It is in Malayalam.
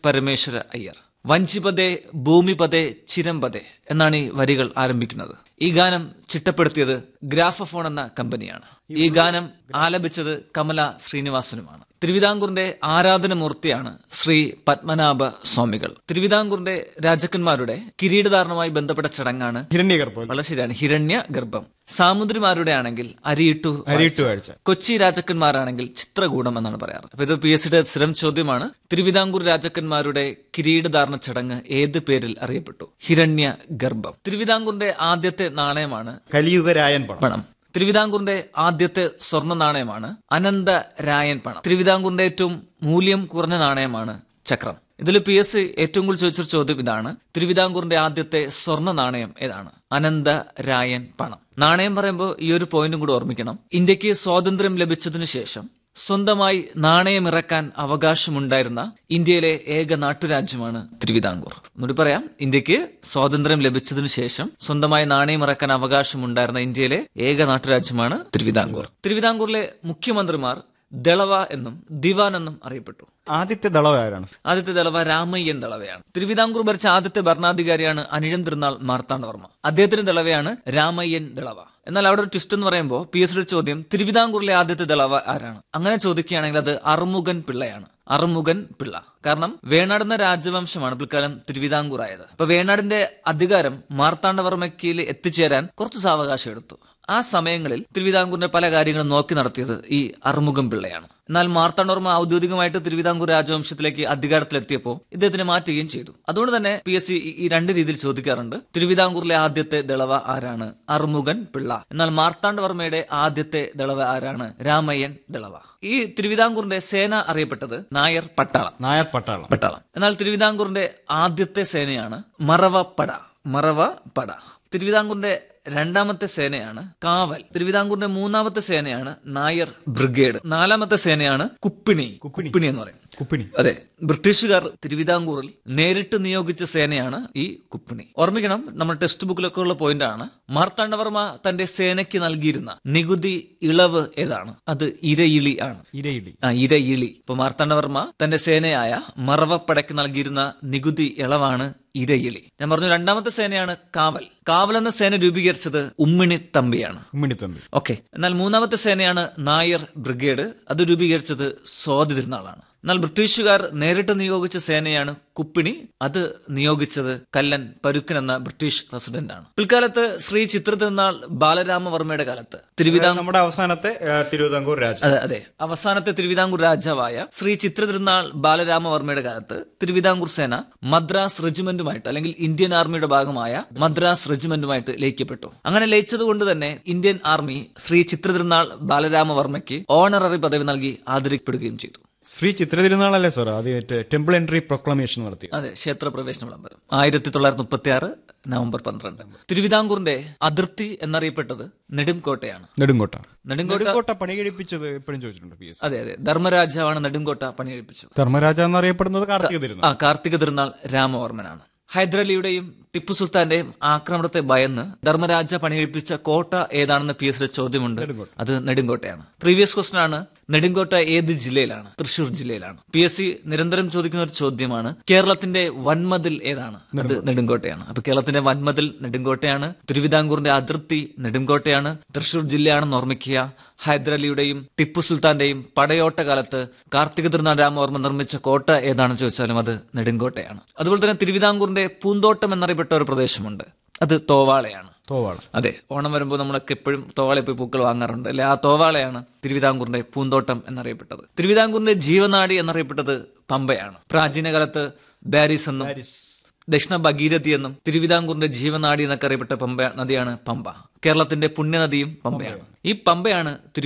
പരമേശ്വര അയ്യർ വഞ്ചിപതേ ഭൂമിപതേ ചിരമ്പതേ എന്നാണ് ഈ വരികൾ ആരംഭിക്കുന്നത് ഈ ഗാനം ചിട്ടപ്പെടുത്തിയത് ഗ്രാഫഫോൺ എന്ന കമ്പനിയാണ് ഈ ഗാനം ആലപിച്ചത് കമല ശ്രീനിവാസനുമാണ് തിരുവിതാംകൂറിന്റെ ആരാധനമൂർത്തിയാണ് ശ്രീ പത്മനാഭ സ്വാമികൾ തിരുവിതാംകൂറിന്റെ രാജാക്കന്മാരുടെ കിരീടധാരണവുമായി ബന്ധപ്പെട്ട ചടങ്ങാണ് ഹിരണ്യഗർഭം വളരെ ശരിയാണ് ഹിരണ്യ ഗർഭം സാമുദ്രിമാരുടെ ആണെങ്കിൽ അരിയിട്ടു അരിയിട്ടു കാഴ്ച കൊച്ചി രാജാക്കന്മാരാണെങ്കിൽ ചിത്രകൂടം എന്നാണ് പറയാറ് അപ്പൊ ഇത് പി എസ് സിയുടെ സ്ഥിരം ചോദ്യമാണ് തിരുവിതാംകൂർ രാജാക്കന്മാരുടെ കിരീടധാരണ ചടങ്ങ് ഏത് പേരിൽ അറിയപ്പെട്ടു ഹിരണ്യ ഗർഭം തിരുവിതാംകൂറിന്റെ ആദ്യത്തെ നാണയമാണ് കലിയുഗരായൻ പണം പണം തിരുവിതാംകൂറിന്റെ ആദ്യത്തെ സ്വർണ്ണ നാണയമാണ് അനന്ത രായൻ പണം തിരുവിതാംകൂറിന്റെ ഏറ്റവും മൂല്യം കുറഞ്ഞ നാണയമാണ് ചക്രം ഇതിൽ പി എസ് സി ഏറ്റവും കൂടുതൽ ചോദിച്ചൊരു ചോദ്യം ഇതാണ് തിരുവിതാംകൂറിന്റെ ആദ്യത്തെ സ്വർണ്ണ നാണയം ഏതാണ് അനന്ത രായൻ പണം നാണയം പറയുമ്പോൾ ഈ ഒരു പോയിന്റും കൂടി ഓർമ്മിക്കണം ഇന്ത്യക്ക് സ്വാതന്ത്ര്യം ലഭിച്ചതിനു ശേഷം സ്വന്തമായി നാണയമിറക്കാൻ അവകാശമുണ്ടായിരുന്ന ഇന്ത്യയിലെ ഏക നാട്ടുരാജ്യമാണ് തിരുവിതാംകൂർ എന്നൂടി പറയാം ഇന്ത്യക്ക് സ്വാതന്ത്ര്യം ലഭിച്ചതിനു ശേഷം സ്വന്തമായി നാണയമിറക്കാൻ അവകാശമുണ്ടായിരുന്ന ഇന്ത്യയിലെ ഏക നാട്ടുരാജ്യമാണ് തിരുവിതാംകൂർ തിരുവിതാംകൂറിലെ മുഖ്യമന്ത്രിമാർ ദളവ എന്നും ദിവാൻ എന്നും അറിയപ്പെട്ടു ആദ്യത്തെ ദളവ ആരാണ് ആദ്യത്തെ ദളവ രാമയ്യൻ ദളവയാണ് തിരുവിതാംകൂർ ഭരിച്ച ആദ്യത്തെ ഭരണാധികാരിയാണ് അനിഴം തിരുനാൾ മാർത്താണ്ഡവർമ്മ അദ്ദേഹത്തിന്റെ ദളവയാണ് രാമയ്യൻ ദളവ എന്നാൽ അവിടെ ഒരു ട്വിസ്റ്റ് എന്ന് പറയുമ്പോൾ പി എസ് ചോദ്യം തിരുവിതാംകൂറിലെ ആദ്യത്തെ ദളവ ആരാണ് അങ്ങനെ ചോദിക്കുകയാണെങ്കിൽ അത് അറുമുഖൻ പിള്ളയാണ് അറുമുഖൻ പിള്ള കാരണം വേണാട് എന്ന രാജവംശമാണ് പിൽക്കാലം തിരുവിതാംകൂർ ആയത് അപ്പൊ വേണാടിന്റെ അധികാരം മാർത്താണ്ഡവർമ്മയ്ക്ക് എത്തിച്ചേരാൻ കുറച്ച് സാവകാശം എടുത്തു ആ സമയങ്ങളിൽ തിരുവിതാംകൂറിന്റെ പല കാര്യങ്ങളും നോക്കി നടത്തിയത് ഈ അറുമുഖം പിള്ളയാണ് എന്നാൽ മാർത്താണ്ഡവർമ്മ ഔദ്യോഗികമായിട്ട് തിരുവിതാംകൂർ രാജവംശത്തിലേക്ക് അധികാരത്തിലെത്തിയപ്പോൾ ഇദ്ദേഹത്തിനെ മാറ്റുകയും ചെയ്തു അതുകൊണ്ട് തന്നെ പി എസ് സി ഈ രണ്ട് രീതിയിൽ ചോദിക്കാറുണ്ട് തിരുവിതാംകൂറിലെ ആദ്യത്തെ ദളവ ആരാണ് അറുമുഖൻ പിള്ള എന്നാൽ മാർത്താണ്ഡവർമ്മയുടെ ആദ്യത്തെ ദളവ ആരാണ് രാമയ്യൻ ദളവ ഈ തിരുവിതാംകൂറിന്റെ സേന അറിയപ്പെട്ടത് നായർ പട്ടാളം നായർ പട്ടാളം പട്ടാളം എന്നാൽ തിരുവിതാംകൂറിന്റെ ആദ്യത്തെ സേനയാണ് മറവ പട മറവ പട തിരുവിതാംകൂറിന്റെ രണ്ടാമത്തെ സേനയാണ് കാവൽ തിരുവിതാംകൂറിന്റെ മൂന്നാമത്തെ സേനയാണ് നായർ ബ്രിഗേഡ് നാലാമത്തെ സേനയാണ് കുപ്പിണി കുപ്പിണി എന്ന് പറയും കുപ്പിണി അതെ ബ്രിട്ടീഷുകാർ തിരുവിതാംകൂറിൽ നേരിട്ട് നിയോഗിച്ച സേനയാണ് ഈ കുപ്പിണി ഓർമ്മിക്കണം നമ്മുടെ ടെക്സ്റ്റ് ബുക്കിലൊക്കെ ഉള്ള പോയിന്റ് ആണ് മാർത്താണ്ഡവർമ്മ തന്റെ സേനയ്ക്ക് നൽകിയിരുന്ന നികുതി ഇളവ് ഏതാണ് അത് ഇരയിളി ആണ് ഇരയിടി ആ ഇരയിളി ഇപ്പൊ മാർത്താണ്ഡവർമ്മ തന്റെ സേനയായ മറവപ്പടയ്ക്ക് നൽകിയിരുന്ന നികുതി ഇളവാണ് ഇരയിളി ഞാൻ പറഞ്ഞു രണ്ടാമത്തെ സേനയാണ് കാവൽ കാവൽ എന്ന സേന രൂപീകരിച്ചത് ഉമ്മിണി തമ്പിയാണ് ഉമ്മിണിത്തമ്പി ഓക്കെ എന്നാൽ മൂന്നാമത്തെ സേനയാണ് നായർ ബ്രിഗേഡ് അത് രൂപീകരിച്ചത് സ്വാതി തിരുനാളാണ് എന്നാൽ ബ്രിട്ടീഷുകാർ നേരിട്ട് നിയോഗിച്ച സേനയാണ് കുപ്പിണി അത് നിയോഗിച്ചത് കല്ലൻ പരുക്കൻ എന്ന ബ്രിട്ടീഷ് പ്രസിഡന്റാണ് പിൽക്കാലത്ത് ശ്രീ ചിത്ര തിരുനാൾ ബാലരാമവർമ്മയുടെ കാലത്ത് തിരുവിതാംകൂർ നമ്മുടെ അവസാനത്തെ ആ, തിരുവിതാംകൂർ രാജ അതെ അതെ അവസാനത്തെ തിരുവിതാംകൂർ രാജാവായ ശ്രീ ചിത്ര തിരുനാൾ ബാലരാമവർമ്മയുടെ കാലത്ത് തിരുവിതാംകൂർ സേന മദ്രാസ് റെജിമെന്റുമായിട്ട് അല്ലെങ്കിൽ ഇന്ത്യൻ ആർമിയുടെ ഭാഗമായ മദ്രാസ് റെജിമെന്റുമായിട്ട് ലയിക്കപ്പെട്ടു അങ്ങനെ ലയിച്ചതുകൊണ്ട് തന്നെ ഇന്ത്യൻ ആർമി ശ്രീ ചിത്ര തിരുനാൾ ബാലരാമവർമ്മയ്ക്ക് ഓണററി പദവി നൽകി ആദരിക്കപ്പെടുകയും ചെയ്തു ശ്രീ ചിത്ര തിരുനാളല്ലേ സാർ ആദ്യമായിട്ട് ടെമ്പിൾ എൻട്രി പ്രൊക്ലമേഷൻ നടത്തി അതെ ക്ഷേത്ര പ്രവേശന വിളംബരം ആയിരത്തി തൊള്ളായിരത്തി മുപ്പത്തി ആറ് നവംബർ പന്ത്രണ്ട് തിരുവിതാംകൂറിന്റെ അതിർത്തി എന്നറിയപ്പെട്ടത് നെടുംകോട്ടയാണ് നെടുങ്കോട്ട നെടുങ്കോട്ട നെടുങ്കോട്ട പണി കഴിപ്പിച്ചത് എപ്പോഴും ചോദിച്ചിട്ടുണ്ട് പി എസ് അതെ അതെ ധർമ്മരാജാവാണ് നെടുങ്കോട്ട പണിയെടുപ്പിച്ചത് ധർമ്മരാജ എന്നറിയപ്പെടുന്നത് കാർത്തിക തിരുനാൾ ആ കാർത്തിക തിരുനാൾ രാമവർമ്മനാണ് ഹൈദരലിയുടെയും ടിപ്പു സുൽത്താന്റെയും ആക്രമണത്തെ ഭയന്ന് ധർമ്മരാജ പണികഴിപ്പിച്ച കോട്ട ഏതാണെന്ന് പി എസ് ചോദ്യമുണ്ട് അത് നെടുങ്കോട്ടയാണ് പ്രീവിയസ് ക്വസ്റ്റൻ ആണ് നെടുങ്കോട്ട ഏത് ജില്ലയിലാണ് തൃശൂർ ജില്ലയിലാണ് പി എസ് സി നിരന്തരം ചോദിക്കുന്ന ഒരു ചോദ്യമാണ് കേരളത്തിന്റെ വൻമതിൽ ഏതാണ് അത് നെടുങ്കോട്ടയാണ് അപ്പൊ കേരളത്തിന്റെ വൻമതിൽ നെടുങ്കോട്ടയാണ് തിരുവിതാംകൂറിന്റെ അതിർത്തി നെടുങ്കോട്ടയാണ് തൃശൂർ ജില്ലയാണെന്ന് ഓർമ്മിക്കുക ഹൈദരലിയുടെയും ടിപ്പു സുൽത്താന്റെയും പടയോട്ട കാലത്ത് കാർത്തിക തിരുനാൾ രാമവർമ്മ നിർമ്മിച്ച കോട്ട ഏതാണെന്ന് ചോദിച്ചാലും അത് നെടുങ്കോട്ടയാണ് അതുപോലെ തന്നെ തിരുവിതാംകൂറിന്റെ പൂന്തോട്ടം എന്നറിയപ്പെട്ട ഒരു പ്രദേശമുണ്ട് അത് തോവാളയാണ് തോവാള അതെ ഓണം വരുമ്പോൾ നമ്മളൊക്കെ എപ്പോഴും തോവാളയിൽ പോയി പൂക്കൾ വാങ്ങാറുണ്ട് അല്ലെ ആ തോവാളയാണ് തിരുവിതാംകൂറിന്റെ പൂന്തോട്ടം എന്നറിയപ്പെട്ടത് തിരുവിതാംകൂറിന്റെ ജീവനാടി എന്നറിയപ്പെട്ടത് പമ്പയാണ് പ്രാചീന കാലത്ത് ബാരിസ് എന്നും ദക്ഷിണ ഭഗീരഥി എന്നും തിരുവിതാംകൂറിന്റെ ജീവനാടി എന്നൊക്കെ അറിയപ്പെട്ട പമ്പ നദിയാണ് പമ്പ കേരളത്തിന്റെ പുണ്യനദിയും പമ്പയാണ് ഈ പമ്പയാണ് തിരു